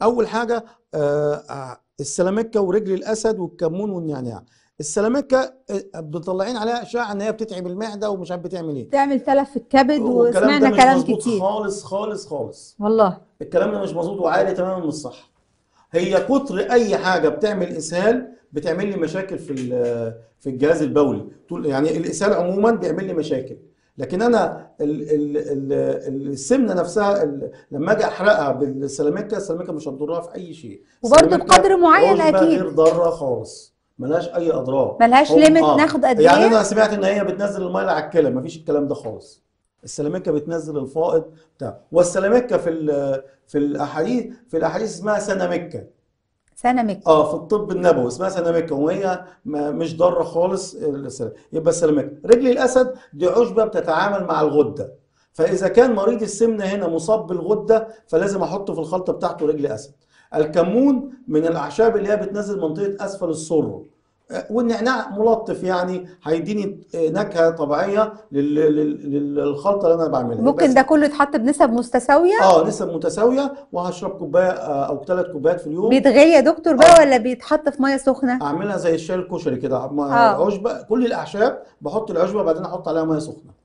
اول حاجه آه، آه، السلامكه ورجل الاسد والكمون والنعناع السلامكه آه، مطلعين عليها اشاعه ان هي بتتعب المعده ومش عارف بتعمل ايه تعمل تلف في الكبد والكلام ده وسمعنا مش كلام مظبوط كتير خالص خالص خالص والله الكلام ده مش مظبوط وعالي تماما من الصح هي كتر اي حاجه بتعمل اسهال بتعمل لي مشاكل في ال- في الجهاز البولي طول يعني الاسهال عموما بيعمل لي مشاكل لكن انا ال ال ال السمنه نفسها ال لما اجي احرقها بالسلامكه السلامكه مش هتضرها في اي شيء وبرضه السلامكة بقدر معين عشبة أكيد. غير ضاره خالص ملهاش اي اضرار ملهاش هم- limit ناخد قد يعني إيه؟ انا سمعت ان هي بتنزل الميه على الكلى مفيش الكلام ده خالص السلامكه بتنزل الفائض بتاع والسلامكه في ال- في الاحاديث في الاحاديث اسمها سنامكه سنة مك اه في الطب النبوي اسمها سنامكه وهي ما- مش ضاره خالص السلام يبقى السلامكه رجل الاسد دي عشبه بتتعامل مع الغده فاذا كان مريض السمنه هنا مصاب بالغده فلازم احطه في الخلطه بتاعته رجل اسد الكمون من الاعشاب اللي هي بتنزل منطقه اسفل السره آه، والنعناع ملطف يعني هيديني آه، نكهه طبيعيه لل- لل- للخلطه اللي انا بعملها ممكن بس- ده كله يتحط بنسب متساوية اه نسب متساويه وهشرب كوبايه آه، او ثلاث كوبايات في اليوم بيتغلي يا دكتور بقى آه. ولا بيتحط في مية سخنة اعملها زي الشاي الكشري كده م- آه. عشبه كل الاعشاب بحط العشبه بعدين احط عليها ميه سخنه